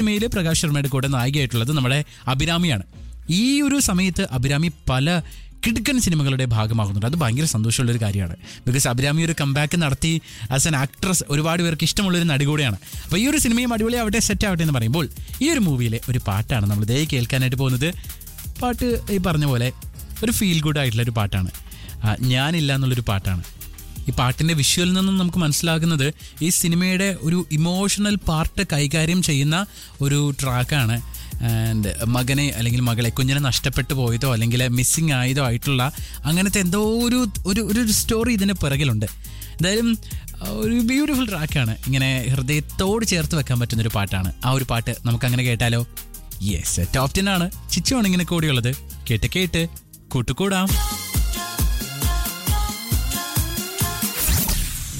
സിനിമയിൽ പ്രകാശ് ശർമ്മയുടെ കൂടെ നായികയായിട്ടുള്ളത് നമ്മുടെ അഭിരാമിയാണ് ഈ ഒരു സമയത്ത് അഭിരാമി പല കിടുക്കൻ സിനിമകളുടെ ഭാഗമാകുന്നുണ്ട് അത് ഭയങ്കര സന്തോഷമുള്ള ഒരു കാര്യമാണ് ബിക്കോസ് അഭിരാമി ഒരു കംബാക്ക് നടത്തി ആസ് ആൻ ആക്ട്രസ് ഒരുപാട് പേർക്ക് ഇഷ്ടമുള്ളൊരു നടി കൂടെയാണ് അപ്പോൾ ഈ ഒരു സിനിമയും അടിപൊളിയാവട്ടെ സെറ്റ് ആവട്ടെ എന്ന് പറയുമ്പോൾ ഈ ഒരു മൂവിയിലെ ഒരു പാട്ടാണ് നമ്മൾ ദേ കേൾക്കാനായിട്ട് പോകുന്നത് പാട്ട് ഈ പറഞ്ഞ പോലെ ഒരു ഫീൽ ഗുഡ് ആയിട്ടുള്ള ഒരു പാട്ടാണ് ആ, ഞാനില്ല എന്നുള്ളൊരു പാട്ടാണ് ഈ പാട്ടിൻ്റെ വിഷ്വലിൽ നിന്നും നമുക്ക് മനസ്സിലാകുന്നത് ഈ സിനിമയുടെ ഒരു ഇമോഷണൽ പാർട്ട് കൈകാര്യം ചെയ്യുന്ന ഒരു ട്രാക്കാണ് ആൻഡ് മകനെ അല്ലെങ്കിൽ മകളെ കുഞ്ഞിനെ നഷ്ടപ്പെട്ടു പോയതോ അല്ലെങ്കിൽ മിസ്സിങ് ആയതോ ആയിട്ടുള്ള അങ്ങനത്തെ എന്തോ ഒരു ഒരു ഒരു സ്റ്റോറി ഇതിന് പിറകിലുണ്ട് എന്തായാലും ആ, ഒരു ബ്യൂട്ടിഫുൾ ട്രാക്കാണ് ഇങ്ങനെ ഹൃദയത്തോട് ചേർത്ത് വെക്കാൻ പറ്റുന്ന ഒരു പാട്ടാണ് ആ ഒരു പാട്ട് നമുക്ക് അങ്ങനെ കേട്ടാലോ യെസ് ടോപ് ടെൻ ആണ് ചിച്ചുവാണ് ഇങ്ങനെ കൂടിയുള്ളത് കേട്ട് കേട്ട് കൂട്ടുകൂടാം